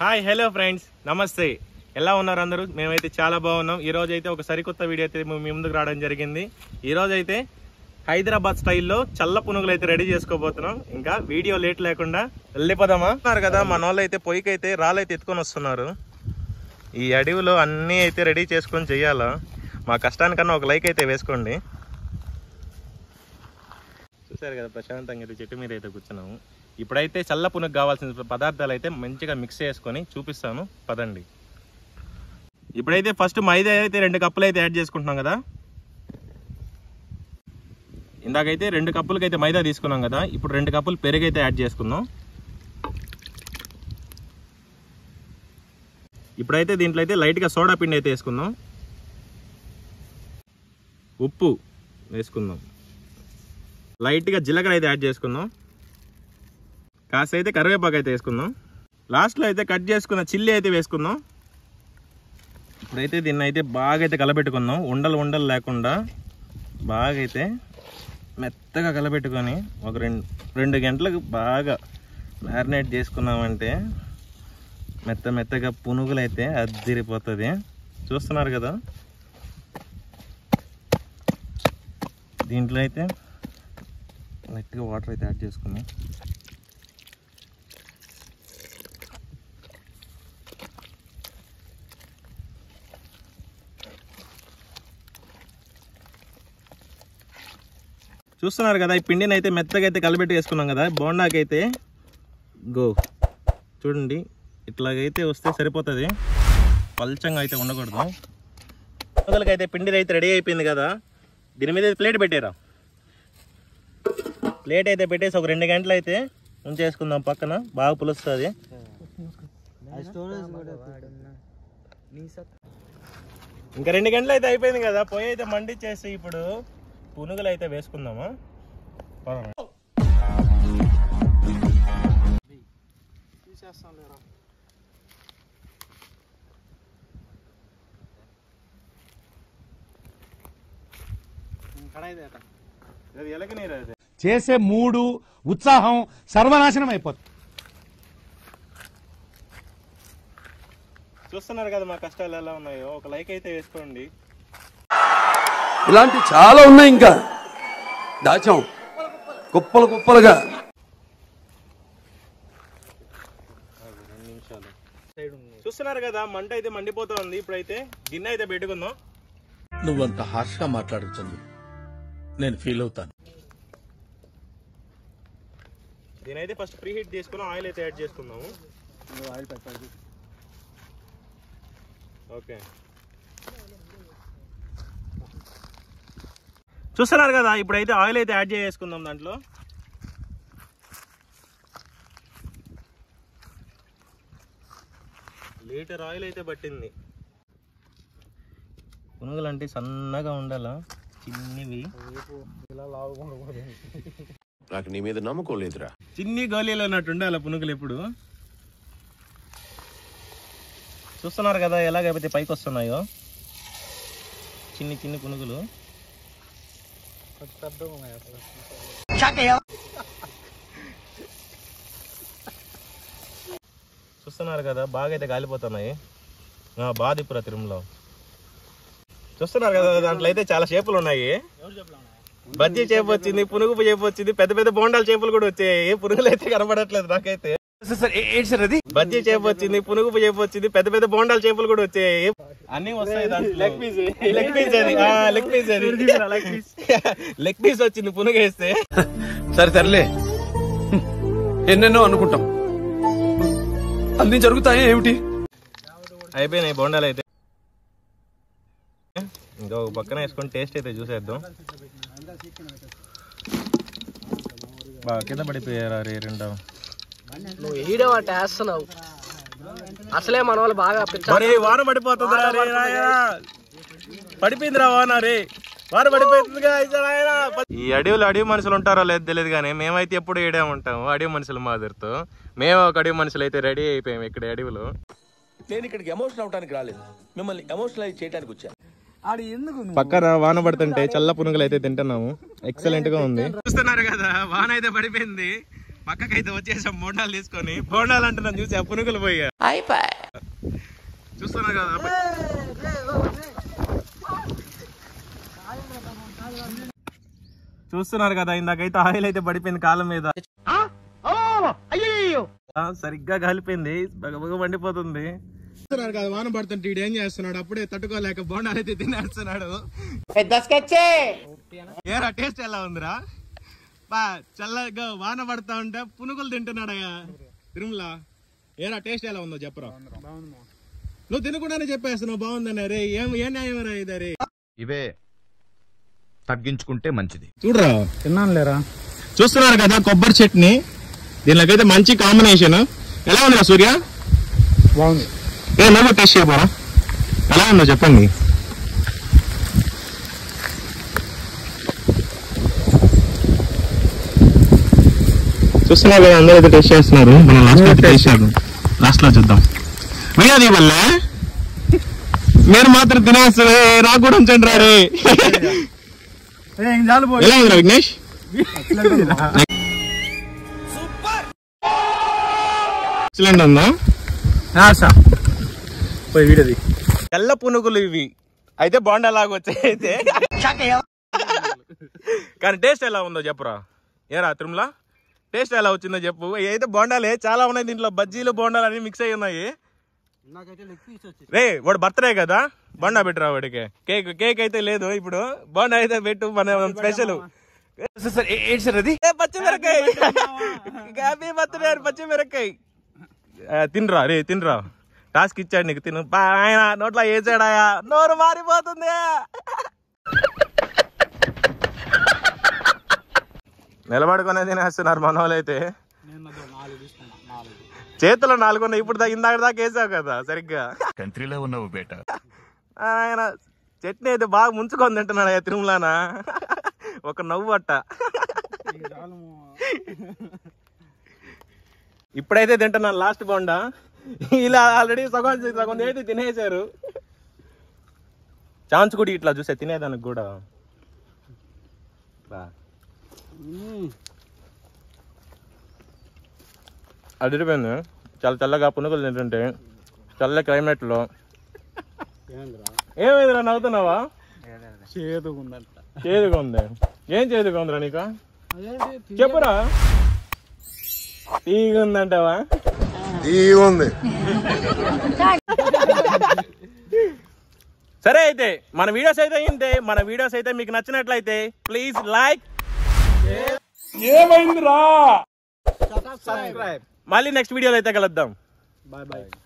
Hi hello friends నమస్తే ఎలా ఉన్నారు అందరూ మేమైతే చాలా బాగున్నాం ఈ రోజు అయితే ఒక సరికొత్త వీడియో అయితే మీ ముందుకు రావడం జరిగింది ఈ రోజు అయితే హైదరాబాద్ స్టైల్లో చల్ల పునుగులు అయితే రెడీ చేసుకోబోతున్నాం ఇంకా వీడియో లేట్ లేకుండా వెళ్ళిపోదామా ఉన్నారు కదా మన వాళ్ళు అయితే పొయ్యికి అయితే రాళ్ళైతే ఎత్తుకొని వస్తున్నారు ఈ అడవిలో అన్నీ అయితే రెడీ చేసుకొని చెయ్యాలా మా కష్టానికన్నా ఒక లైక్ అయితే వేసుకోండి చూసారు కదా ప్రశాంతంగా అయితే చెట్టు మీద అయితే కూర్చున్నాము ఇప్పుడైతే చల్ల పునుగు కావాల్సిన పదార్థాలు అయితే మంచిగా మిక్స్ చేసుకొని చూపిస్తాను పదండి ఇప్పుడైతే ఫస్ట్ మైదా అయితే రెండు కప్పులు అయితే యాడ్ చేసుకుంటున్నాం కదా ఇందాకైతే రెండు కప్పులకి అయితే మైదా తీసుకున్నాం కదా ఇప్పుడు రెండు కప్పులు పెరుగు అయితే యాడ్ చేసుకుందాం ఇప్పుడైతే దీంట్లో అయితే లైట్గా సోడా పిండి అయితే వేసుకుందాం ఉప్పు వేసుకుందాం లైట్గా జీలకర్ర అయితే యాడ్ చేసుకుందాం కాస్త అయితే కరివేపాకు అయితే వేసుకుందాం లాస్ట్లో అయితే కట్ చేసుకున్న చిల్లీ అయితే వేసుకుందాం ఇప్పుడైతే దీన్ని అయితే బాగా అయితే కలబెట్టుకుందాం ఉండలు ఉండలు లేకుండా బాగా అయితే మెత్తగా కలబెట్టుకొని ఒక రెండు రెండు గంటలకు బాగా మ్యారినేట్ చేసుకున్నామంటే మెత్త మెత్తగా పునుగులు అయితే అద్దిరిపోతుంది చూస్తున్నారు కదా దీంట్లో అయితే లైట్గా వాటర్ అయితే యాడ్ చేసుకున్నాం చూస్తున్నారు కదా ఈ పిండిని అయితే మెత్తగా అయితే కలిపెట్టి వేసుకున్నాం కదా బోండాకి అయితే గో చూడండి ఇట్లాగైతే వస్తే సరిపోతుంది పల్చంగా అయితే ఉండకూడదు అయితే పిండి అయితే రెడీ అయిపోయింది కదా దీని మీద ప్లేట్ పెట్టారా ప్లేట్ అయితే పెట్టేసి ఒక రెండు గంటలు అయితే ఉంచేసుకుందాం పక్కన బాగా పులుస్తుంది ఇంకా రెండు గంటలు అయితే అయిపోయింది కదా పొయ్యి అయితే మండిచ్చేసి ఇప్పుడు పునుగులు అయితే వేసుకుందామా పదండి. అది ఎలకనీరు అది చేసే మూడు ఉత్సాహం సర్వనాశనం అయిపోతుంది చూస్తున్నారు కదా మా కష్టాలు ఎలా ఉన్నాయో ఒక లైక్ అయితే వేసుకోండి ఇలాంటి చాలా ఉన్నాయి ఇంకా దాచాం కుప్పలు కుప్పలుగా రెండు నిమిషాలు చూస్తున్నారు కదా మంట అయితే మండిపోతుంది ఇప్పుడైతే గిన్నె అయితే పెట్టుకుందాం నువ్వంత హార్ష్గా మాట్లాడుతుంది నేను ఫీల్ అవుతాను దీనైతే ఫస్ట్ ప్రీ హీట్ తీసుకుని ఆయిల్ అయితే యాడ్ చేసుకుందాము ఓకే చూస్తున్నారు కదా ఇప్పుడైతే ఆయిల్ అయితే యాడ్ చేసుకుందాం దాంట్లో లీటర్ ఆయిల్ అయితే పట్టింది పునుగులు అంటే సన్నగా ఉండాలా చిన్నవి నాకు నీ మీద నమ్మకం లేదురా చిన్ని గోళీలు ఉన్నట్టు ఉండాలి పునుగులు ఎప్పుడు చూస్తున్నారు కదా ఎలాగైతే పైకి వస్తున్నాయో చిన్ని చిన్ని పునుగులు చూస్తున్నారు కదా బాగా అయితే కాలిపోతున్నాయి ఆ, బాదిపుర తిరుమల చూస్తున్నారు కదా దాంట్లో అయితే చాలా చేపలు ఉన్నాయి బజ్జీ చేప వచ్చింది పునుగు చేప వచ్చింది పెద్ద పెద్ద బోండాల చేపలు కూడా వచ్చాయి ఏ పునుగులు అయితే కనబడట్లేదు నాకైతే ఏంటి సార్ అది బజ్జీ చేప వచ్చింది పునుగు చేప వచ్చింది పెద్ద పెద్ద బోండాల చేపలు కూడా వచ్చాయి అన్ని వస్తాయి లెగ్ పీస్ లెగ్ పీస్ అది లెగ్ పీస్ అది లెగ్ పీస్ వచ్చింది పునుగు వేస్తే సరే సర్లే ఎన్నెన్నో అనుకుంటాం అన్ని జరుగుతాయి ఏమిటి అయిపోయినాయి బోండాలు అయితే ఇంకా ఒక పక్కన వేసుకొని టేస్ట్ అయితే చూసేద్దాం బాగా కింద పడిపోయారా రే రెండు నువ్వు ఈడే వాటి వేస్తున్నావు అసలే మన వాళ్ళు బాగా పిచ్చ మరి వాన పడిపోతుందిరా రే రాయా పడిపోయిందిరా వాన రే వాన పడిపోతుందిగా అయితే రాయరా. ఈ అడవిలో అడవి మనుషులు ఉంటారో లేదు తెలియదు కానీ మేమైతే ఎప్పుడు ఏడే ఉంటాము అడవి మనుషుల మాదిరితో మేము ఒక అడవి మనుషులు అయితే రెడీ అయిపోయాము ఇక్కడ అడవిలో నేను ఇక్కడికి ఎమోషన్ అవడానికి రాలేదు మిమ్మల్ని ఎమోషనలైజ్ చేయడానికి వచ్చాను పక్కన వాన పడుతుంటే చల్ల పునుగులు అయితే తింటున్నాము ఎక్సలెంట్ గా ఉంది చూస్తున్నారు కదా వాన అయితే పడిపోయింది పక్కకైతే వచ్చేసాం బోండాలు తీసుకొని బోండాలు అంటే నన్ను చూసి ఆ పునుగులు పోయా చూస్తున్నా కదా చూస్తున్నారు కదా ఇందాకైతే ఆయిల్ అయితే పడిపోయింది కాలం మీద ఆ, సరిగ్గా కాలిపోయింది బగబగ మండిపోతుంది చూస్తున్నారు కదా వాన పడుతుంటే ఈడు ఏం చేస్తున్నాడు అప్పుడే తట్టుకోలేక బోండాలు అయితే తినేస్తున్నాడు ఏరా టేస్ట్ ఎలా ఉందిరా బా చల్లగా వాన పడతా ఉంటే పునుగులు తింటున్నాడయ్యా తిరుమల ఏరా టేస్ట్ ఎలా ఉందో చెప్పరా నువ్వు తినకుండానే చెప్పేస్తున్నావు బాగుందని రే ఏం ఏ న్యాయం రా ఇది రే ఇవే తగ్గించుకుంటే మంచిది చూడరా తిన్నాను లేరా చూస్తున్నారు కదా కొబ్బరి చట్నీ దీనిలోకైతే మంచి కాంబినేషన్ ఎలా ఉందిరా సూర్య బాగుంది ఏ నువ్వు టేస్ట్ చేయబోరా ఎలా ఉందో చెప్పండి చూస్తున్నారు కదా అందరూ అయితే టేస్ట్ చేస్తున్నారు మనం లాస్ట్ లో టేస్ట్ చేద్దాం లాస్ట్ లో చూద్దాం వీడియో వల్ల మీరు మాత్రం తినేస్తారు నాకు కూడా ఉంచండి రా రే చాలు ఎలా ఉందిరా విఘ్నేష్ ఎక్సలెంట్ ఉందా పోయి వీడది తెల్ల పునుగులు ఇవి అయితే బాండా లాగా వచ్చాయి అయితే కానీ టేస్ట్ ఎలా ఉందో చెప్పురా ఏరా తిరుమల టేస్ట్ ఎలా వచ్చిందో చెప్పు అయితే బోండాలే చాలా ఉన్నాయి దీంట్లో బజ్జీలు బోండాలు అన్ని మిక్స్ అయి ఉన్నాయి రే వాడు బర్త్డే కదా బోండా పెట్టురా వాడికి కేక్ కేక్ అయితే లేదు ఇప్పుడు బోండా అయితే పెట్టు మన స్పెషల్ పచ్చిమిరకాయ హ్యాపీ బర్త్డే పచ్చిమిరకాయ ఆ, తినరా రే తినరా టాస్క్ ఇచ్చాడు నీకు తిను బా, ఆయన నోట్లో వేసాడాయా నోరు మారిపోతుంది నిలబడుకునే తినేస్తున్నారు మన వాళ్ళైతే చేతిలో నాలుగు ఉన్నాయి ఇప్పుడు దా- ఇందాక దాకా వేసావు కదా సరిగ్గా కంట్రీలో ఉన్నావు బేట ఆయన చట్నీ అయితే బాగా ముంచుకొని తింటున్నాడు అయ్యా తిరుమలాన ఒక నవ్వు అట్ట ఇప్పుడైతే తింటున్నాను లాస్ట్ బొండ ఇలా ఆల్రెడీ సగం సగం అయితే తినేశారు ఛాన్స్ కూడా ఇట్లా చూసే తినేదానికి కూడా బా. అదిరిపోయింది చాలా చల్లగా పునుగులు తింటుంటే చల్ల క్లైమేట్లో ఏమైందిరా నవ్వుతున్నావా చేదుగుందంట చేదుగా ఉంది ఏం చేదుగా ఉందిరా నీకు చెప్పురా తీగ ఉందంటావా సరే అయితే మన వీడియోస్ అయితే ఇంతే మన వీడియోస్ అయితే మీకు నచ్చినట్లయితే ప్లీజ్ లైక్ ఏమైందిరా మళ్ళీ నెక్స్ట్ వీడియోలో అయితే కలుద్దాం బాయ్ బాయ్